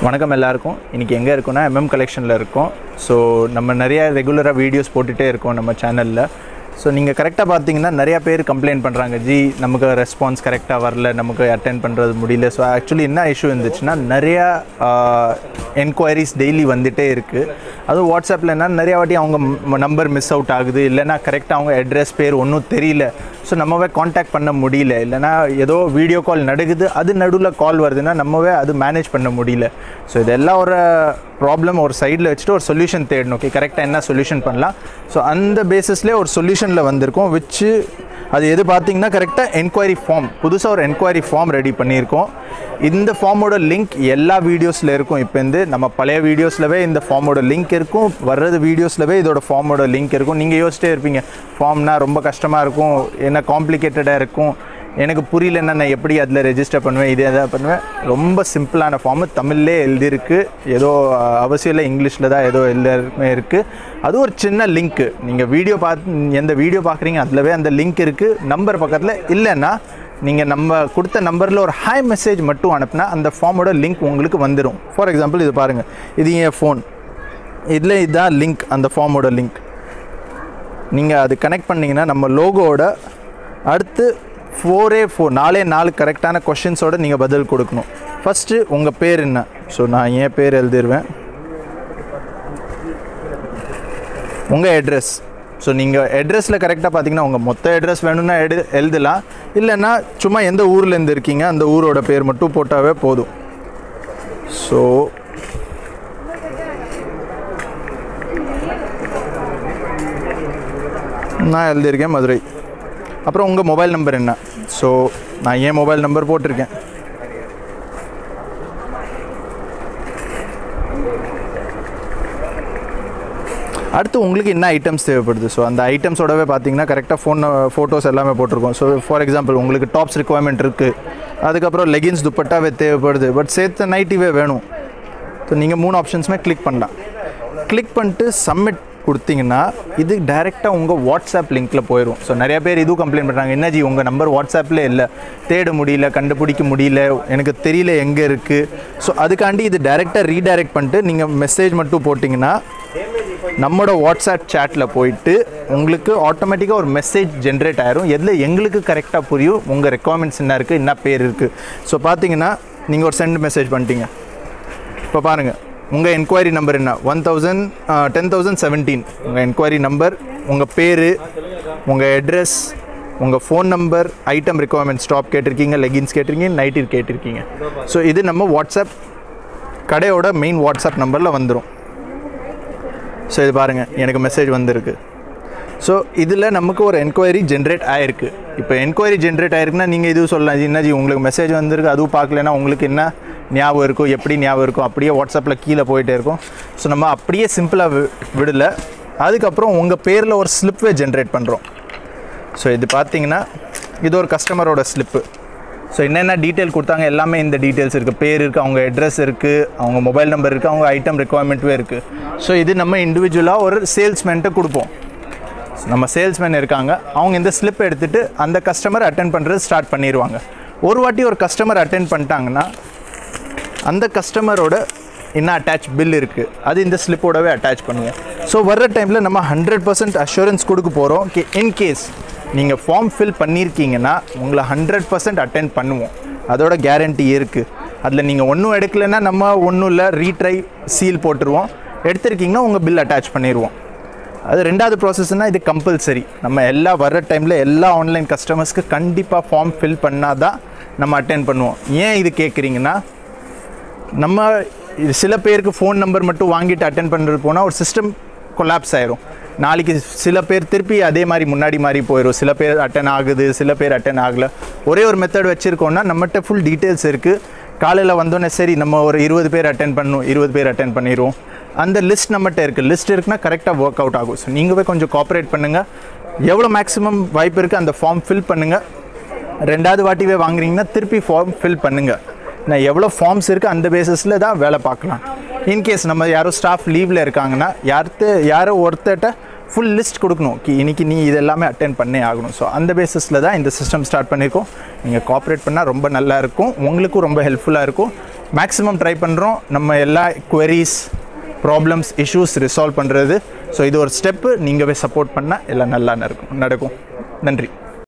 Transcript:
வணக்கம் எல்லாருக்கும் இன்றைக்கி எங்கே இருக்கோம்னா எம்எம் கலெக்ஷனில் இருக்கோம் ஸோ நம்ம நிறைய ரெகுலராக வீடியோஸ் போட்டுகிட்டே இருக்கோம் நம்ம சேனலில் ஸோ நீங்கள் கரெக்டாக பார்த்தீங்கன்னா நிறையா பேர் கம்ப்ளைண்ட் பண்ணுறாங்க ஜி நமக்கு ரெஸ்பான்ஸ் கரெக்டாக வரல நமக்கு அட்டென்ட் பண்ணுறது முடியல ஸோ ஆக்சுவலி என்ன இஷ்யூ இருந்துச்சுன்னா நிறையா என்கொயரிஸ் டெய்லி வந்துகிட்டே இருக்குது அதுவும் வாட்ஸ்அப்பில் என்ன நிறையா வாட்டி அவங்க நம்பர் மிஸ் அவுட் ஆகுது இல்லைன்னா கரெக்டாக அவங்க அட்ரஸ் பேர் ஒன்றும் தெரியல ஸோ நம்மவே காண்டாக்ட் பண்ண முடியல இல்லைனா ஏதோ வீடியோ கால் நடக்குது அது நடுவில் கால் வருதுன்னா நம்மவே அது மேனேஜ் பண்ண முடியல ஸோ இதெல்லாம் ஒரு ப்ராப்ளம் ஒரு சைடில் வச்சுட்டு ஒரு சொல்யூஷன் தேடணும் ஓகே கரெக்டாக என்ன சொல்யூஷன் பண்ணலாம் ஸோ அந்த பேசிஸ்லேயே ஒரு சொல்யூஷனில் வந்திருக்கோம் வச்சு அது எது பார்த்தீங்கன்னா கரெக்டாக என்கொயரி ஃபார்ம் புதுசாக ஒரு என்கொயரி ஃபார்ம் ரெடி பண்ணியிருக்கோம் இந்த ஃபார்மோட லிங்க் எல்லா வீடியோஸில் இருக்கும் இப்போ வந்து நம்ம பழைய வீடியோஸ்லவே இந்த ஃபார்மோட லிங்க் இருக்கும் வர்றது வீடியோஸ்லவே இதோட ஃபார்மோட லிங்க் இருக்கும் நீங்கள் யோசிச்சிட்டே இருப்பீங்க ஃபார்ம்னா ரொம்ப கஷ்டமாக இருக்கும் என்ன காம்ப்ளிகேட்டடாக இருக்கும் எனக்கு புரியலன்னா நான் எப்படி அதில் ரெஜிஸ்டர் பண்ணுவேன் இது எதாவது பண்ணுவேன் ரொம்ப சிம்பிளான ஃபார்மு தமிழ்லே எழுதியிருக்கு ஏதோ அஹ், அவசியம் இல்லை இங்கிலீஷில் தான் ஏதோ எல்லாருமே இருக்குது அது ஒரு சின்ன லிங்க்கு நீங்கள் வீடியோ பார்த்து எந்த வீடியோ பார்க்குறீங்க அதிலவே அந்த லிங்க் இருக்குது நம்பர் பக்கத்தில் இல்லைன்னா நீங்கள் நம்ம கொடுத்த நம்பரில் ஒரு ஹாய் மெசேஜ் மட்டும் அனுப்புனா அந்த ஃபார்மோட லிங்க் உங்களுக்கு வந்துடும் ஃபார் எக்ஸாம்பிள் இது பாருங்கள் இது என் ஃபோன் இதில் இதுதான் லிங்க் அந்த ஃபார்மோட லிங்க் நீங்கள் அது கனெக்ட் பண்ணிங்கன்னா நம்ம லோகோவோட அடுத்து ஃபோரே ஃபோர் நாலே நாலு கரெக்டான கொஷின்ஸோட நீங்கள் பதில் கொடுக்கணும் ஃபஸ்ட்டு உங்கள் பேர் என்ன ஸோ நான் என் பேர் எழுதிடுவேன் உங்கள் அட்ரஸ் ஸோ நீங்கள் அட்ரஸில் கரெக்டாக பார்த்தீங்கன்னா உங்கள் மொத்த அட்ரஸ் வேணும்னா எடு எழுதலாம் இல்லைன்னா சும்மா எந்த ஊர்லேருந்து இருக்கீங்க அந்த ஊரோட பேர் மட்டும் போட்டாவே போதும் ஸோ நான் எழுதியிருக்கேன் மதுரை அப்புறம் உங்கள் மொபைல் நம்பர் என்ன ஸோ நான் ஏன் மொபைல் நம்பர் போட்டிருக்கேன் அடுத்து உங்களுக்கு என்ன ஐட்டம்ஸ் தேவைப்படுது ஸோ அந்த ஐட்டம்ஸோடவே பார்த்தீங்கன்னா கரெக்டாக ஃபோன் ஃபோட்டோஸ் எல்லாமே போட்டிருக்கோம் ஸோ ஃபார் எக்ஸாம்பிள் உங்களுக்கு டாப்ஸ் ரிக்குவயர்மெண்ட் இருக்குது அதுக்கப்புறம் லெகின்ஸ் துப்பட்டாவே தேவைப்படுது பட் சேர்த்து நைட்டிவே வேணும் ஸோ நீங்கள் மூணு ஆப்ஷன்ஸுமே கிளிக் பண்ணலாம் கிளிக் பண்ணிட்டு சப்மிட் கொடுத்தீங்கன்னா இது டைரெக்டாக உங்கள் வாட்ஸ்அப் லிங்க்கில் போயிடும் ஸோ நிறைய பேர் இதுவும் கம்ப்ளைண்ட் பண்ணுறாங்க என்ன ஜி உங்கள் நம்பர் வாட்ஸ்அப்பில் இல்லை தேட முடியல கண்டுபிடிக்க முடியல எனக்கு தெரியல எங்கே இருக்குது ஸோ அதுக்காண்டி இது டைரெக்டாக ரீடைரக்ட் பண்ணிட்டு நீங்கள் மெசேஜ் மட்டும் போட்டிங்கன்னா நம்மளோட வாட்ஸ்அப் சேட்டில் போயிட்டு உங்களுக்கு ஆட்டோமேட்டிக்காக ஒரு மெசேஜ் ஜென்ரேட் ஆயிரும் எதில் எங்களுக்கு கரெக்டாக புரியும் உங்கள் ரெக்குவயர்மெண்ட்ஸ் என்ன இருக்குது என்ன பேர் இருக்குது ஸோ பார்த்தீங்கன்னா நீங்கள் ஒரு சென்ட் மெசேஜ் பண்ணிட்டீங்க இப்போ பாருங்கள் உங்கள் என்கொயரி நம்பர் என்ன one thousand ten thousand seventeen உங்கள் என்கொயரி நம்பர் உங்கள் பேர் உங்கள் அட்ரஸ் உங்கள் ஃபோன் நம்பர் ஐட்டம் ரெக்குவயர்மெண்ட் ஸ்டாப் கேட்டிருக்கீங்க லெகின்ஸ் கேட்டிருக்கீங்க நைட்டில் கேட்டிருக்கீங்க ஸோ இது நம்ம வாட்ஸ்அப் கடையோட மெயின் வாட்ஸ்அப் நம்பரில் வந்துடும் ஸோ இது பாருங்கள் எனக்கு மெசேஜ் வந்திருக்கு ஸோ இதில் நமக்கு ஒரு என்கொயரி ஜென்ரேட் ஆயிருக்கு இப்போ என்கொயரி ஜென்ரேட் ஆயிருக்குன்னா நீங்கள் இதுவும் சொல்லலாம் ஜி, என்ன ஜி உங்களுக்கு மெசேஜ் வந்திருக்கு அதுவும் பார்க்கலன்னா உங்களுக்கு என்ன ஞாபகம் இருக்கும் எப்படி ஞாபகம் இருக்கும் அப்படியே வாட்ஸ்அப்பில் கீழே போயிட்டே இருக்கும் ஸோ நம்ம அப்படியே சிம்பிளாக வி விடல அதுக்கப்புறம் உங்கள் பேரில் ஒரு ஸ்லிப்பே ஜென்ரேட் பண்ணுறோம் ஸோ இது பார்த்தீங்கன்னா இது ஒரு கஸ்டமரோட ஸ்லிப்பு ஸோ என்னென்ன டீட்டெயில் கொடுத்தாங்க எல்லாமே இந்த டீட்டெயில்ஸ் இருக்குது பேர் இருக்குது அவங்க அட்ரஸ் இருக்குது அவங்க மொபைல் நம்பர் இருக்குது அவங்க ஐட்டம் ரெக்குவயர்மெண்ட்வே இருக்குது ஸோ இது நம்ம இண்டிவிஜுவலாக ஒரு சேல்ஸ்மேன்ட்டு கொடுப்போம் நம்ம சேல்ஸ்மேன் இருக்காங்க அவங்க இந்த ஸ்லிப் எடுத்துகிட்டு அந்த கஸ்டமர் அட்டென்ட் பண்ணுறது ஸ்டார்ட் பண்ணிடுவாங்க ஒரு வாட்டி ஒரு கஸ்டமர் அட்டென்ட் பண்ணிட்டாங்கன்னா அந்த கஸ்டமரோட என்ன அட்டாச் பில் இருக்குது அது இந்த ஸ்லிப்போடவே அட்டாச் பண்ணுவோம் ஸோ வர்ற டைமில் நம்ம ஹண்ட்ரட் பர்சன்ட் அஷூரன்ஸ் கொடுக்க போகிறோம் கே இன்கேஸ் நீங்கள் ஃபார்ம் ஃபில் பண்ணியிருக்கீங்கன்னா உங்களை ஹண்ட்ரட் பர்சன்ட் அட்டென்ட் பண்ணுவோம் அதோட கேரண்டி இருக்குது அதில் நீங்கள் ஒன்றும் எடுக்கலைன்னா நம்ம ஒன்றும் இல்லை ரீட்ரை சீல் போட்டுருவோம் எடுத்திருக்கீங்கன்னா உங்கள் பில் அட்டாச் பண்ணிடுவோம் அது ரெண்டாவது ப்ராசஸ்னால் இது கம்பல்சரி நம்ம எல்லா வர்ற டைமில் எல்லா ஆன்லைன் கஸ்டமர்ஸ்க்கு கண்டிப்பாக ஃபார்ம் ஃபில் பண்ணால் தான் நம்ம அட்டென்ட் பண்ணுவோம் ஏன் இது கேட்குறீங்கன்னா நம்ம இது சில பேருக்கு ஃபோன் நம்பர் மட்டும் வாங்கிட்டு அட்டன் பண்ணுறது போனால் ஒரு சிஸ்டம் கொலாப்ஸ் ஆயிரும் நாளைக்கு சில பேர் திருப்பி அதே மாதிரி முன்னாடி மாதிரி போயிடும் சில பேர் அட்டன் ஆகுது சில பேர் அட்டன் ஆகலை ஒரே ஒரு மெத்தட் வச்சுருக்கோன்னா நம்மகிட்ட ஃபுல் டீட்டெயில்ஸ் இருக்குது காலையில் வந்தோடனே சரி நம்ம ஒரு இருபது பேர் அட்டன் பண்ணணும் இருபது பேர் அட்டன் பண்ணிடுவோம் அந்த லிஸ்ட் நம்மகிட்ட இருக்குது லிஸ்ட் இருக்குன்னா கரெக்டாக ஒர்க் அவுட் ஆகும் ஸோ நீங்களே கொஞ்சம் கோஆப்ரேட் பண்ணுங்கள் எவ்வளோ மேக்ஸிமம் வாய்ப்பு இருக்குது அந்த ஃபார்ம் ஃபில் பண்ணுங்கள் ரெண்டாவது வாட்டிவே வாங்குறீங்கன்னா திருப்பி ஃபார்ம் ஃபில் பண்ணுங்கள் நான் எவ்வளோ ஃபார்ம்ஸ் இருக்குது அந்த பேசிஸில் தான் வேலை பார்க்கலாம் இன்கேஸ் நம்ம யாரோ ஸ்டாஃப் லீவில் இருக்காங்கன்னா யார்த்து யாரோ ஒருத்தர்கிட்ட ஃபுல் லிஸ்ட் கொடுக்கணும் கி இன்னைக்கு நீ இது எல்லாமே அட்டென்ட் பண்ணே ஆகணும் ஸோ அந்த பேசிஸில் தான் இந்த சிஸ்டம் ஸ்டார்ட் பண்ணியிருக்கோம் நீங்கள் கோஆப்ரேட் பண்ணால் ரொம்ப நல்லா இருக்கும் உங்களுக்கும் ரொம்ப ஹெல்ப்ஃபுல்லாக இருக்கும் மேக்ஸிமம் ட்ரை பண்ணுறோம் நம்ம எல்லா queries ப்ராப்ளம்ஸ் இஷ்யூஸ் ரிசால்வ் பண்ணுறது ஸோ இது ஒரு ஸ்டெப்பு நீங்கள் போய் சப்போர்ட் பண்ணால் எல்லாம் நல்லா நடக்கும் நடக்கும் நன்றி